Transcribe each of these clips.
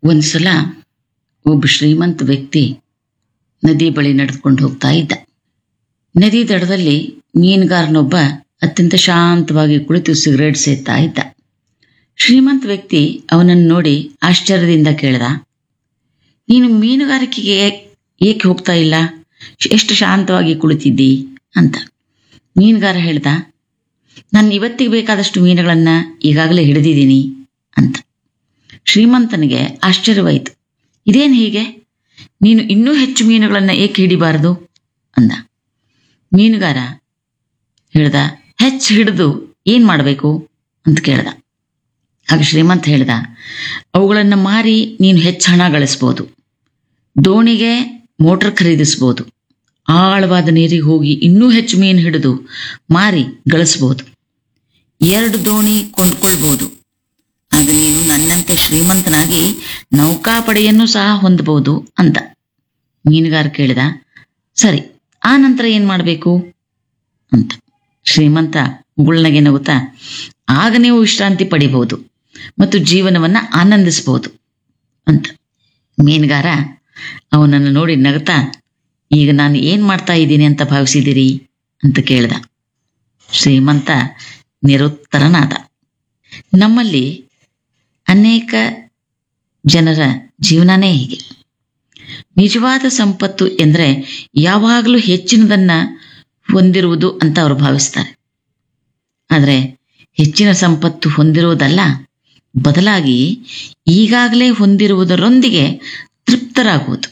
ಒಂದ್ಸಲ ಒಬ್ಬ ಶ್ರೀಮಂತ ವ್ಯಕ್ತಿ ನದಿ ಬಳಿ ನಡೆದುಕೊಂಡು ಹೋಗ್ತಾ ಇದ್ದ ನದಿ ದಡದಲ್ಲಿ ಮೀನುಗಾರನೊಬ್ಬ ಅತ್ಯಂತ ಶಾಂತವಾಗಿ ಕುಳಿತು ಸಿಗರೇಟ್ ಸೇದ್ತಾ ಇದ್ದ ಶ್ರೀಮಂತ ವ್ಯಕ್ತಿ ಅವನನ್ನು ನೋಡಿ ಆಶ್ಚರ್ಯದಿಂದ ಕೇಳ್ದ ನೀನು ಮೀನುಗಾರಿಕೆಗೆ ಏಕೆ ಹೋಗ್ತಾ ಇಲ್ಲ ಎಷ್ಟು ಶಾಂತವಾಗಿ ಕುಳಿತಿದ್ದಿ ಅಂತ ಮೀನುಗಾರ ಹೇಳ್ದ ನಾನು ಇವತ್ತಿಗೆ ಬೇಕಾದಷ್ಟು ಮೀನುಗಳನ್ನ ಈಗಾಗಲೇ ಹಿಡಿದಿದ್ದೀನಿ ಅಂತ ಶ್ರೀಮಂತನಿಗೆ ಆಶ್ಚರ್ಯವಾಯಿತು ಇದೇನು ಹೀಗೆ ನೀನು ಇನ್ನೂ ಹೆಚ್ಚು ಮೀನುಗಳನ್ನ ಏಕೆ ಹಿಡಿಬಾರದು ಅಂದ ಮೀನುಗಾರ ಹೇಳ್ದ ಹೆಚ್ಚು ಹಿಡಿದು ಏನ್ ಮಾಡಬೇಕು ಅಂತ ಕೇಳ್ದ ಆಗ ಶ್ರೀಮಂತ ಹೇಳ್ದ ಅವುಗಳನ್ನು ಮಾರಿ ನೀನು ಹೆಚ್ಚು ಹಣ ಗಳಿಸ್ಬೋದು ದೋಣಿಗೆ ಮೋಟರ್ ಖರೀದಿಸ್ಬೋದು ಆಳವಾದ ನೀರಿಗೆ ಹೋಗಿ ಇನ್ನೂ ಹೆಚ್ಚು ಮೀನು ಹಿಡಿದು ಮಾರಿ ಗಳಿಸ್ಬೋದು ಎರಡು ದೋಣಿ ಕೊಂಡ್ಕೊಳ್ಬೋದು ಆಗ ನೀನು ನನ್ನಂತೆ ಶ್ರೀಮಂತನಾಗಿ ನೌಕಾಪಡೆಯನ್ನು ಸಹ ಹೊಂದಬಹುದು ಅಂತ ಮೀನುಗಾರ ಕೇಳಿದ ಸರಿ ಆ ನಂತರ ಏನ್ ಮಾಡಬೇಕು ಅಂತ ಶ್ರೀಮಂತ ಮುಗುಳ್ನಗೆ ನಗುತ್ತಾ ಆಗ ನೀವು ವಿಶ್ರಾಂತಿ ಪಡಿಬಹುದು ಮತ್ತು ಜೀವನವನ್ನ ಆನಂದಿಸಬಹುದು ಅಂತ ಮೀನುಗಾರ ಅವನನ್ನು ನೋಡಿ ನಗುತ್ತಾ ಈಗ ನಾನು ಏನ್ ಮಾಡ್ತಾ ಇದ್ದೀನಿ ಅಂತ ಭಾವಿಸಿದಿರಿ ಅಂತ ಕೇಳ್ದ ಶ್ರೀಮಂತ ನಿರುತ್ತರನಾದ ನಮ್ಮಲ್ಲಿ ಅನೇಕ ಜನರ ಜೀವನನೇ ಹೀಗೆ ನಿಜವಾದ ಸಂಪತ್ತು ಎಂದರೆ ಯಾವಾಗಲೂ ಹೆಚ್ಚಿನದನ್ನ ಹೊಂದಿರುವುದು ಅಂತ ಅವರು ಭಾವಿಸ್ತಾರೆ ಆದರೆ ಹೆಚ್ಚಿನ ಸಂಪತ್ತು ಹೊಂದಿರುವುದಲ್ಲ ಬದಲಾಗಿ ಈಗಾಗಲೇ ಹೊಂದಿರುವುದರೊಂದಿಗೆ ತೃಪ್ತರಾಗುವುದು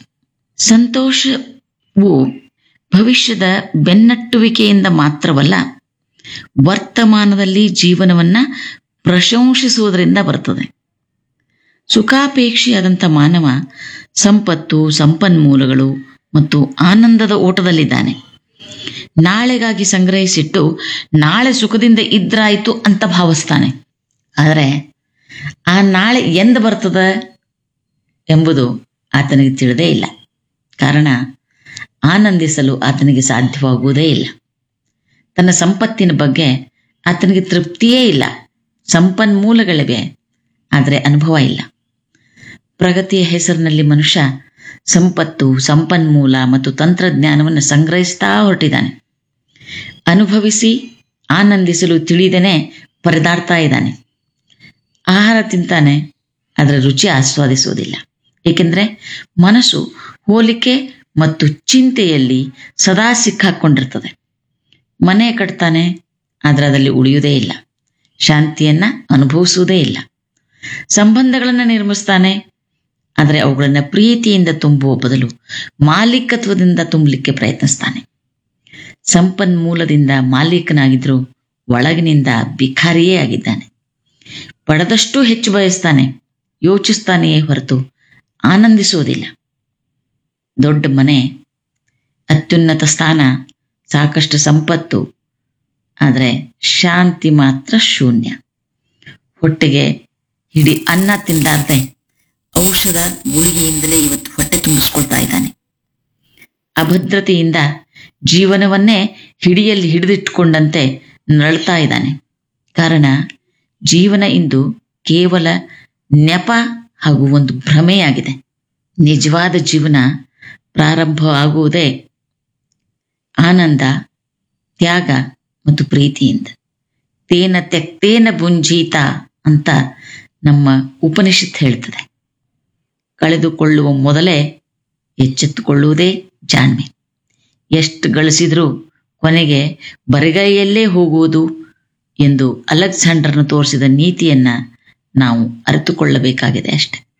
ಸಂತೋಷವು ಭವಿಷ್ಯದ ಬೆನ್ನಟ್ಟುವಿಕೆಯಿಂದ ಮಾತ್ರವಲ್ಲ ವರ್ತಮಾನದಲ್ಲಿ ಜೀವನವನ್ನ ಪ್ರಶಂಸಿಸುವುದರಿಂದ ಬರ್ತದೆ ಸುಖಾಪೇಕ್ಷಿಯಾದಂಥ ಮಾನವ ಸಂಪತ್ತು ಸಂಪನ್ಮೂಲಗಳು ಮತ್ತು ಆನಂದದ ಓಟದಲ್ಲಿದ್ದಾನೆ ನಾಳೆಗಾಗಿ ಸಂಗ್ರಹಿಸಿಟ್ಟು ನಾಳೆ ಸುಖದಿಂದ ಇದ್ರಾಯ್ತು ಅಂತ ಭಾವಿಸ್ತಾನೆ ಆದರೆ ಆ ನಾಳೆ ಎಂದ ಬರ್ತದ ಎಂಬುದು ಆತನಿಗೆ ತಿಳಿದೇ ಇಲ್ಲ ಕಾರಣ ಆನಂದಿಸಲು ಆತನಿಗೆ ಸಾಧ್ಯವಾಗುವುದೇ ಇಲ್ಲ ತನ್ನ ಸಂಪತ್ತಿನ ಬಗ್ಗೆ ಆತನಿಗೆ ತೃಪ್ತಿಯೇ ಇಲ್ಲ ಸಂಪನ್ಮೂಲಗಳಿವೆ ಆದರೆ ಅನುಭವ ಇಲ್ಲ ಪ್ರಗತಿಯ ಹೆಸರಿನಲ್ಲಿ ಮನುಷ್ಯ ಸಂಪತ್ತು ಸಂಪನ್ಮೂಲ ಮತ್ತು ತಂತ್ರಜ್ಞಾನವನ್ನು ಸಂಗ್ರಹಿಸ್ತಾ ಹೊರಟಿದ್ದಾನೆ ಅನುಭವಿಸಿ ಆನಂದಿಸಲು ತಿಳಿದೇನೆ ಪರದಾಡ್ತಾ ಇದ್ದಾನೆ ಆಹಾರ ತಿಂತಾನೆ ಅದರ ರುಚಿ ಆಸ್ವಾದಿಸುವುದಿಲ್ಲ ಏಕೆಂದರೆ ಮನಸ್ಸು ಹೋಲಿಕೆ ಮತ್ತು ಚಿಂತೆಯಲ್ಲಿ ಸದಾ ಸಿಕ್ಕಾಕೊಂಡಿರ್ತದೆ ಮನೆ ಕಟ್ತಾನೆ ಆದರೆ ಅದರಲ್ಲಿ ಉಳಿಯುವುದೇ ಇಲ್ಲ ಶಾಂತಿಯನ್ನ ಅನುಭವಿಸುವುದೇ ಇಲ್ಲ ಸಂಬಂಧಗಳನ್ನು ನಿರ್ಮಿಸ್ತಾನೆ ಆದರೆ ಅವುಗಳನ್ನು ಪ್ರೀತಿಯಿಂದ ತುಂಬುವ ಬದಲು ಮಾಲೀಕತ್ವದಿಂದ ತುಂಬಲಿಕ್ಕೆ ಪ್ರಯತ್ನಿಸ್ತಾನೆ ಸಂಪನ್ಮೂಲದಿಂದ ಮಾಲೀಕನಾಗಿದ್ರೂ ಒಳಗಿನಿಂದ ಬಿಖಾರಿಯೇ ಆಗಿದ್ದಾನೆ ಪಡೆದಷ್ಟು ಹೆಚ್ಚು ಬಯಸ್ತಾನೆ ಯೋಚಿಸ್ತಾನೆಯೇ ಹೊರತು ಆನಂದಿಸುವುದಿಲ್ಲ ದೊಡ್ಡ ಮನೆ ಅತ್ಯುನ್ನತ ಸ್ಥಾನ ಸಾಕಷ್ಟು ಸಂಪತ್ತು ಆದರೆ ಶಾಂತಿ ಮಾತ್ರ ಶೂನ್ಯ ಹೊಟ್ಟೆಗೆ ಹಿಡಿ ಅನ್ನ ತಿಂದಾರ್ದೆ ಔಷಧ ಗುಳಿಗೆಯಿಂದಲೇ ಇವತ್ತು ಹೊಟ್ಟೆ ತುಂಬಿಸ್ಕೊಳ್ತಾ ಇದ್ದಾನೆ ಅಭದ್ರತೆಯಿಂದ ಜೀವನವನ್ನೇ ಹಿಡಿಯಲ್ಲಿ ಹಿಡಿದಿಟ್ಟುಕೊಂಡಂತೆ ನರಳ್ತಾ ಇದ್ದಾನೆ ಕಾರಣ ಜೀವನ ಇಂದು ಕೇವಲ ನೆಪ ಹಾಗೂ ಒಂದು ಭ್ರಮೆಯಾಗಿದೆ ನಿಜವಾದ ಜೀವನ ಪ್ರಾರಂಭವಾಗುವುದೇ ಆನಂದ ತ್ಯಾಗ ಮತ್ತು ಪ್ರೀತಿಯಿಂದ ತೇನ ತೆಕ್ತೇನ ಬುಂಜೀತ ಅಂತ ನಮ್ಮ ಉಪನಿಷತ್ ಹೇಳ್ತದೆ ಕಳೆದುಕೊಳ್ಳುವ ಮೊದಲೇ ಎಚ್ಚೆತ್ತುಕೊಳ್ಳುವುದೇ ಜಾಣ್ಮೆ ಎಷ್ಟು ಗಳಿಸಿದ್ರೂ ಕೊನೆಗೆ ಬರಿಗೈಯಲ್ಲೇ ಹೋಗುವುದು ಎಂದು ಅಲೆಕ್ಸಾಂಡರ್ನು ತೋರಿಸಿದ ನೀತಿಯನ್ನ ನಾವು ಅರಿತುಕೊಳ್ಳಬೇಕಾಗಿದೆ ಅಷ್ಟೆ